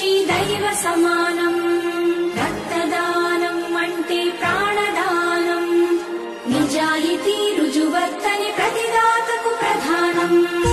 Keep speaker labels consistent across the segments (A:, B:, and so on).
A: మనిషి దైవ సమానం రక్తదానం అంటే ప్రాణదానం నిజాయితీ రుజువర్తని ప్రతిదాతకు ప్రధానం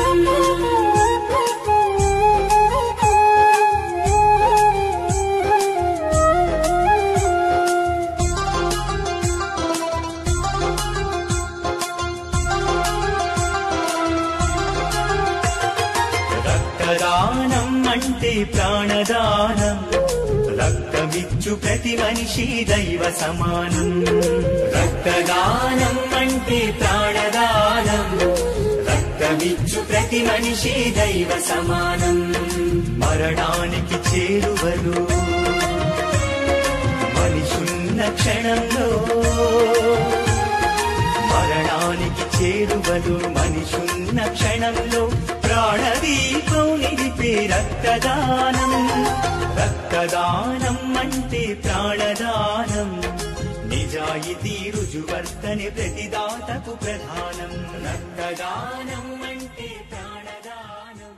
B: రక్తదానం అంటే ప్రాణదానం రక్తమిచ్చు ప్రతి మనిషి దైవ సమానం రక్తదానం అంటే ప్రాణదానం రక్తమిచ్చు ప్రతి మనిషి దైవ సమానం మరణానికి చేరువలు మనిషున్న క్షణంలో మరణానికి చేరువలు మనిషున్న క్షణంలో ప్రాణదీపం నిలిపే రక్తదానం రక్తదానం అంటే ప్రాణదానం నిజాయితీ రుజువర్తని ప్రతిదాతకు ప్రధానం రక్తదానం అంటే ప్రాణదానం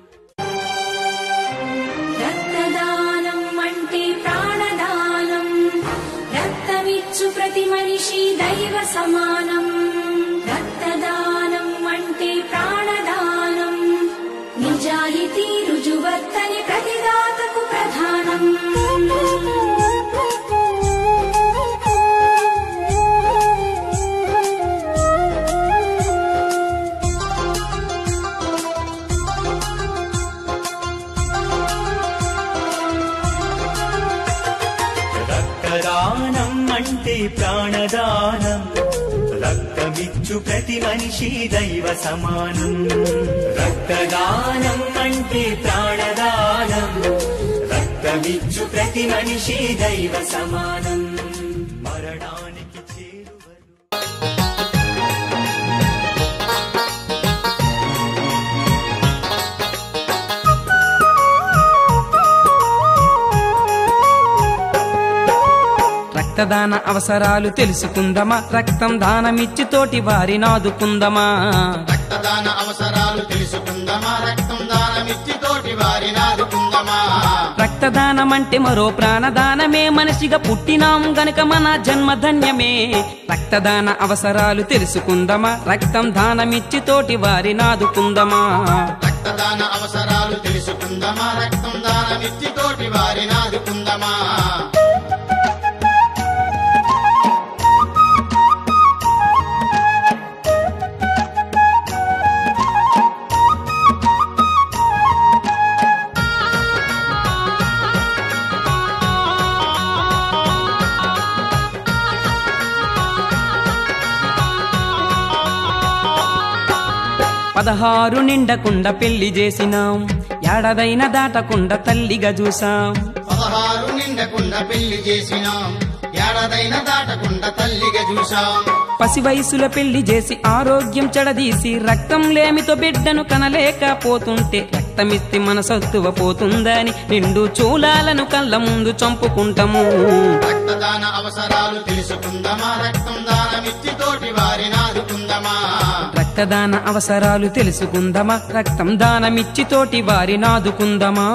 A: రక్తదానం అంటే ప్రాణదానం రక్తమిచ్చు ప్రతి మనిషి దైవ సమానం రక్తదానం అంటే ప్రాణదానం నిజాయితీ రుజువర్తని ప్రతిదాతకు ప్రధానం
B: రక్తదానం అంటే ప్రాణదానం రక్తమిచ్చు ప్రతి మనిషి దైవ సమానం రక్తదానం అంటే ప్రాణదానం రక్తమిచ్చు ప్రతి మనిషి దైవ సమానం మరణానికి చేరువలు
C: రక్తదాన అవసరాలు తెలుసుకుందమా రక్తం దానమిచ్చి తోటి వారి నాదుకుందమా
D: రక్తదాన అవసరాలు తెలుసుకుందమా రక్తం దానమిచ్చి తోటి వారి నాదుకుందమా
C: రక్తదానం అంటే మరో ప్రాణదానమే మనిషిగా పుట్టినాం గనుక మన జన్మ ధన్యమే రక్తదాన అవసరాలు తెలుసుకుందమా రక్తం దానమిచ్చి తోటి వారి నాదుకుందమా
D: రక్తదాన అవసరాలు తెలుసుకుందమా రక్తం దానమిచ్చి తోటి వారి నాదుకుందమా
C: పదహారు నిండకుండా పెళ్లి చేసినాం ఏడాదైన దాటకుండా తల్లిగా చూసాం
D: పదహారు నిండకుండా పెళ్లి చేసినాం ఏడాదైన దాటకుండా తల్లిగా చూశాం
C: పసి వయసులో పెళ్లి చేసి ఆరోగ్యం చెడదీసి రక్తం లేమితో బిడ్డను కనలేకపోతుంటే రక్తమిస్తే మన సత్తువ పోతుందని నిండు చూలాలను కళ్ళ ముందు చంపుకుంటాము
D: రక్తదాన అవసరాలు తెలుసుకుందమా రక్తం దానమిచ్చి తోటి వారి నాదుకుందమా
C: రక్తదాన అవసరాలు తెలుసుకుందమా రక్తం దానమిచ్చి తోటి వారి నాదుకుందమా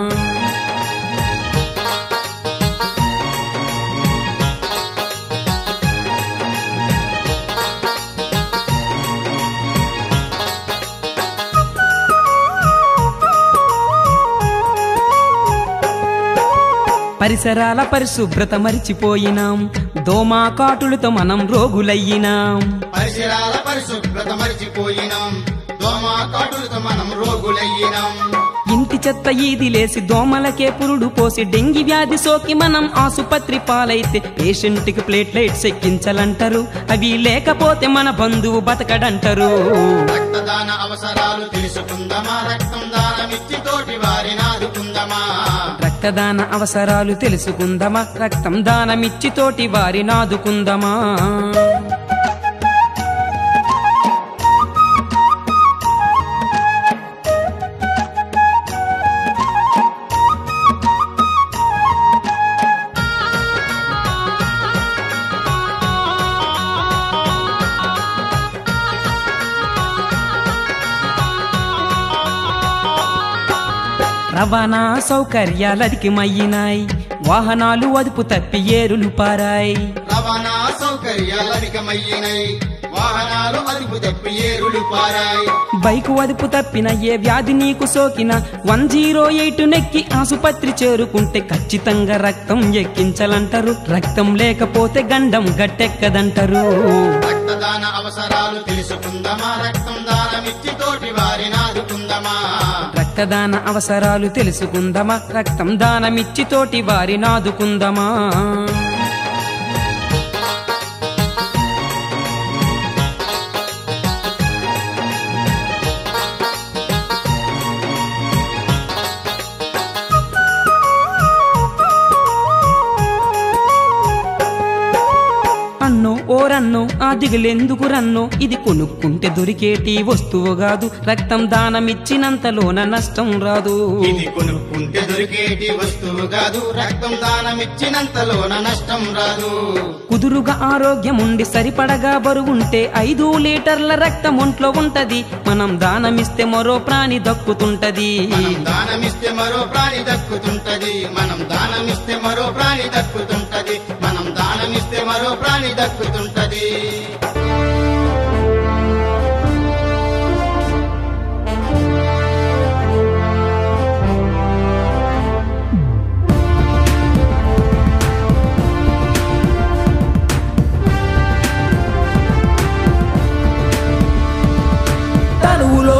C: పరిసరాల పరిశుభ్రత మరిచిపోయినాం దోమా కాటులతో మనం రోగులయ్యినాం
D: పరిసరాల పరిశుభ్రత మరిచిపోయినాం దోమ కాటులతో మనం రోగులయ్యినాం
C: ఇంటి చెత్త ఈది లేసి దోమలకే పురుడు పోసి డెంగి వ్యాధి సోకి మనం ఆసుపత్రి పాలైతే పేషెంట్ కి ప్లేట్లైట్స్ ఎక్కించాలంటారు అవి లేకపోతే మన బంధువు బతకడంటారు
D: రక్తదాన అవసరాలు తెలుసుకుందమా రక్తం దానమిచ్చి తోటి వారి నాదుకుందమా
C: రక్తదాన అవసరాలు తెలుసుకుందమా రక్తం దానమిచ్చి తోటి వారి నాదుకుందమా రవాణా సౌకర్యాలదికి మయ్యినాయి వాహనాలు అదుపు తప్పి ఏరులు పారాయి
D: రవాణా సౌకర్యాలు అధికమయ్యినాయి వాహనాలు అదుపు తప్పి ఏరులు పారాయి
C: బైకు అదుపు తప్పిన ఏ వ్యాధి నీకు సోకిన వన్ జీరో ఎయిట్ నెక్కి ఆసుపత్రి చేరుకుంటే ఖచ్చితంగా రక్తం ఎక్కించాలంటారు రక్తం లేకపోతే గండం గట్టెక్కదంటారు
D: రక్తదాన అవసరాలు తెలుసుకుందామా రక్తం దానమిచ్చి తోటి వారిని ఆదుకుందామా
C: రక్తదాన అవసరాలు తెలుసుకుందామా రక్తం దానమిచ్చి తోటి వారి నాదుకుందామా అన్నో ఓరన్నో ఆ దిగులెందుకు రన్నో ఇది కొనుక్కుంటే దొరికేటి వస్తువు కాదు రక్తం దానమిచ్చినంతలోన నష్టం రాదు
D: ఇది కొనుక్కుంటే దొరికేటి వస్తువు కాదు రక్తం దానమిచ్చినంతలోన నష్టం రాదు
C: కుదురుగా ఆరోగ్యం ఉండి సరిపడగా బరువుంటే ఐదు లీటర్ల రక్తం ఒంట్లో ఉంటది మనం దానమిస్తే మరో ప్రాణి దక్కుతుంటది
D: మనం దానమిస్తే మరో ప్రాణి దక్కుతుంటది మనం దానమిస్తే మరో ప్రాణి దక్కుతుంటది మనం దానమిస్తే మరో ప్రాణి దక్కుతుంటది
E: తనువులో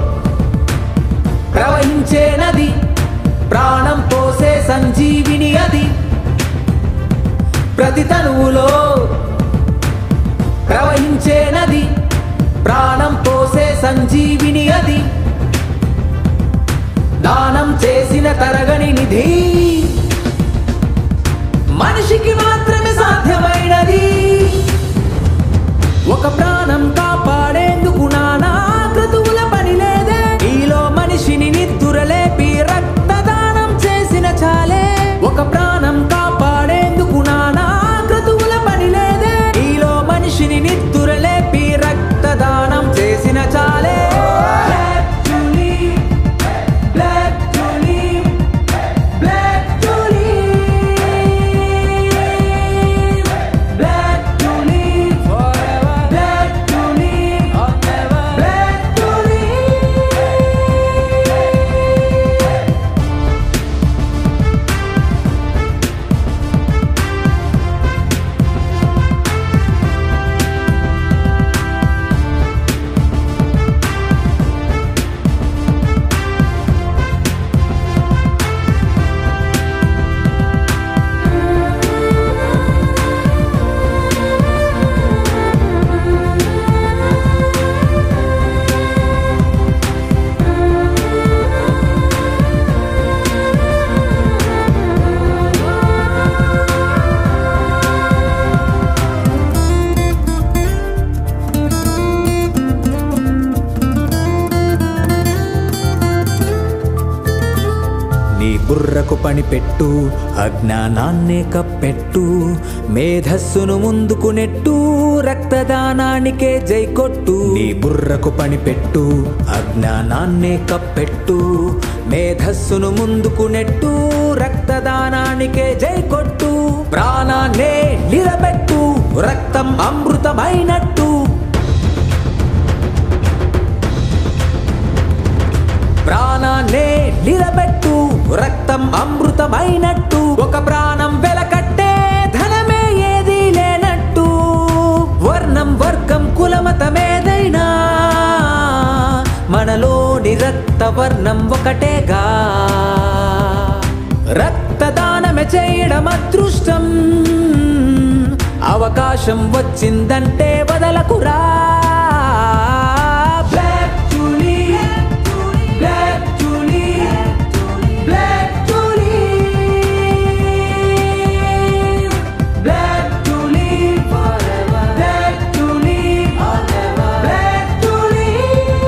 E: ప్రవహించే నది ప్రాణం పోసే సంజీవిని అది ప్రతి తనువులో ప్రవహించే నది ప్రాణం పోసే సంజీవిని అది దానం చేసిన తరగని నిధి మనిషికి మాత్రమే సాధ్యమైనది ఒక ప్రాణం కాపాడేందుకు నానా క్రతువుల పని లేదే ఈలో మనిషిని నిద్దురలేపి రక్తదానం చేసిన చాలే ఒక ప్రాణం కాపాడేందుకు నానా క్రతువుల పని లేదే ఈలో మనిషిని నిద్దురలేపి రక్తదానం చేసిన చాలే Black tulip, black tulip, black tulip. Black tulip forever. Black tulip or never. Black tulip. నీ బుర్రకు పని పెట్టు అజ్ఞానాన్నే కప్పెట్టు మేధస్సును ముందుకు నెట్టు రక్తదానానికే జై కొట్టు నీ బుర్రకు పని పెట్టు అజ్ఞానాన్నే కప్పెట్టు మేధస్సును ముందుకు నెట్టు రక్తదానానికే జై కొట్టు ప్రాణాన్నే నిలబెట్టు రక్తం అమృతమైనట్టు ప్రాణాన్నే నిలబెట్టు రక్తం అమృతమైనట్టు ఒక ప్రాణం వెలకట్టే ధనమే ఏదీ లేనట్టు వర్ణం వర్గం కులమతమేదైనా మనలోని రక్త వర్ణం ఒకటేగా రక్తదానమే చేయడం అదృష్టం అవకాశం వచ్చిందంటే వదలకురా Black tulip, black tulip, black tulip, black tulip forever, black tulip or never, black tulip.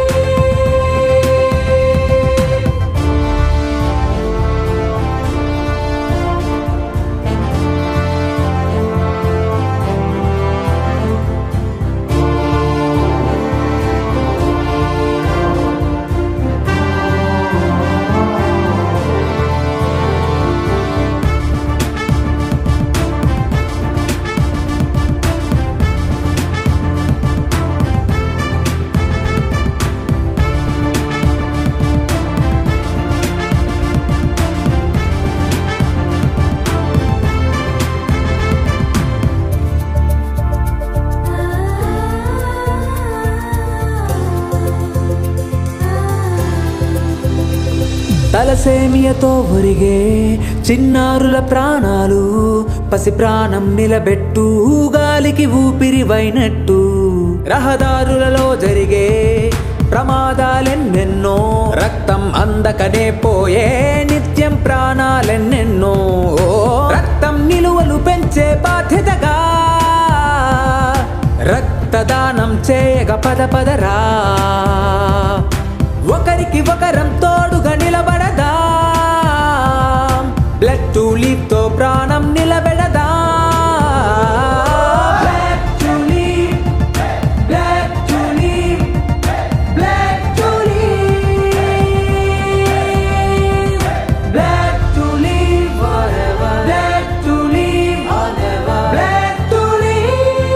E: తలసేమియతో ఒరిగే చిన్నారుల ప్రాణాలు పసి ప్రాణం నిలబెట్టు గాలికి ఊపిరివైనట్టు రహదారులలో జరిగే ప్రమాదాలెన్నెన్నో రక్తం అందకనే పోయే నిత్యం ప్రాణాలెన్నెన్నో రక్తం నిలువలు పెంచే బాధ్యతగా రక్తదానం చేయగ పద పదరా ఒకరికి ఒకరం తోడుగా నిలబడదా బ్లడ్ టు లీవ్ తో ప్రాణం నిలబెడదా Blood to leave, blood to leave, blood to leave, blood to leave forever, blood to leave forever, blood to leave.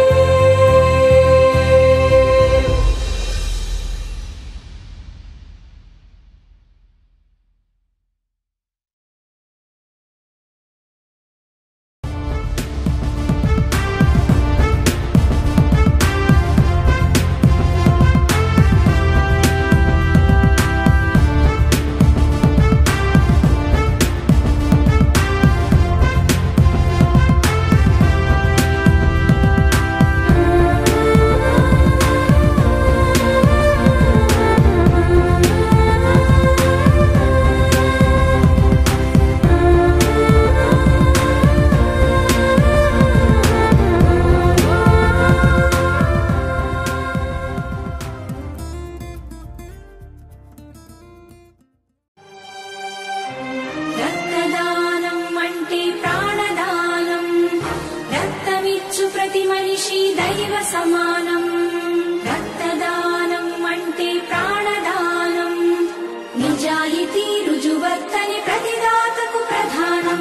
A: రక్తదానం అంటే ప్రాణదానం రక్తమిచ్చు ప్రతి మనిషి దైవ సమానం రక్తదానం అంటే ప్రాణదానం నిజాయితీ రుజువర్తని ప్రతిదాతకు ప్రధానం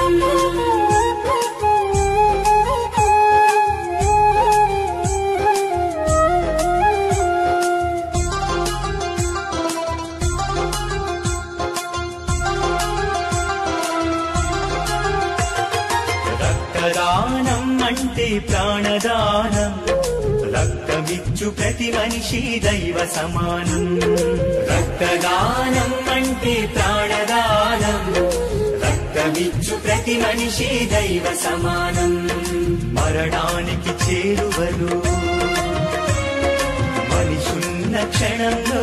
B: రక్తదానం అంటే ప్రాణదానం రక్తమిచ్చు ప్రతి మనిషి దైవ సమానం రక్తదానం అంటే ప్రాణదానం రక్తమిచ్చు ప్రతి మనిషి దైవ సమానం మరణానికి చేరువలు మనిషున్న క్షణంలో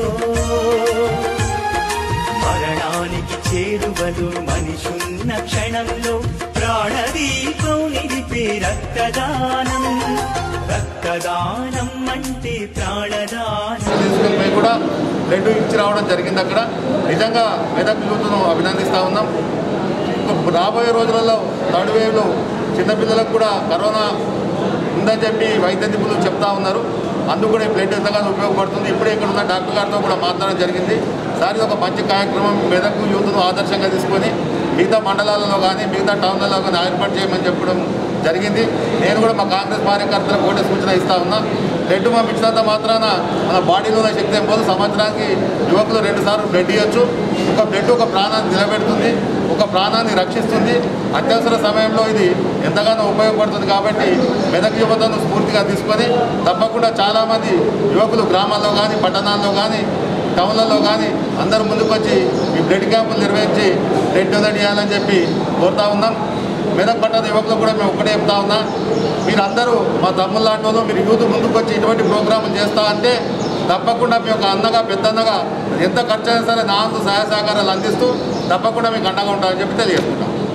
B: మరణానికి చేరువలు మనిషున్న క్షణంలో ప్రాణదీపం నిలిపే రక్తదానం రక్తదానం అంటే ప్రాణదానం
F: తీసుకుని పోయి కూడా బ్లడ్ ఇచ్చి రావడం జరిగింది అక్కడ నిజంగా మెదక్ యూత్ను అభినందిస్తూ ఉన్నాం ఇంకో రాబోయే రోజులలో థర్డ్ వేవ్లో చిన్నపిల్లలకు కూడా కరోనా ఉందని చెప్పి వైద్య నిపుణులు చెప్తా ఉన్నారు అందుకు కూడా ఈ బ్లడ్ ఎంతగానో ఉపయోగపడుతుంది ఇప్పుడే ఇక్కడ ఉన్న డాక్టర్ గారితో కూడా మాట్లాడడం జరిగింది సార్ ఇది ఒక మంచి కార్యక్రమం మెదక్ యూత్ను ఆదర్శంగా తీసుకొని మిగతా మండలాలలో కానీ మిగతా టౌన్లలో కానీ ఏర్పాటు చేయమని చెప్పడం జరిగింది నేను కూడా మా కాంగ్రెస్ కార్యకర్తలకు ఒకటే సూచన ఇస్తా ఉన్నా బ్లడ్ పంపించినంత మాత్రాన మన బాడీలో ఉన్న శక్తి ఏం పోదు సంవత్సరానికి యువకులు రెండు సార్లు బ్లడ్ ఇవ్వచ్చు ఒక బ్లడ్ ఒక ప్రాణాన్ని నిలబెడుతుంది ఒక ప్రాణాన్ని రక్షిస్తుంది అత్యవసర సమయంలో ఇది ఎంతగానో ఉపయోగపడుతుంది కాబట్టి మెదక్ యువతను స్ఫూర్తిగా తీసుకొని తప్పకుండా చాలామంది యువకులు గ్రామాల్లో కానీ పట్టణాల్లో కానీ టౌన్లలో కానీ అందరూ ముందుకు వచ్చి ఈ బ్లడ్ క్యాంపులు నిర్వహించి బ్లడ్ డొనేట్ చేయాలని చెప్పి కోరుతా ఉన్నాం మెదక్ పట్టణ యువకులు కూడా మేము ఒక్కటే చెప్తా ఉన్నా మీరందరూ మా తమ్ముళ్ళ లాంటి వాళ్ళు మీరు యూత్ ముందుకు వచ్చి ఇటువంటి ప్రోగ్రాములు చేస్తా అంటే తప్పకుండా మీ యొక్క అన్నగా పెద్దన్నగా ఎంత ఖర్చు అయినా సరే నా వంతు సహాయ సహకారాలు అందిస్తూ తప్పకుండా మీకు అండగా ఉంటామని చెప్పి తెలియజేసుకుంటాం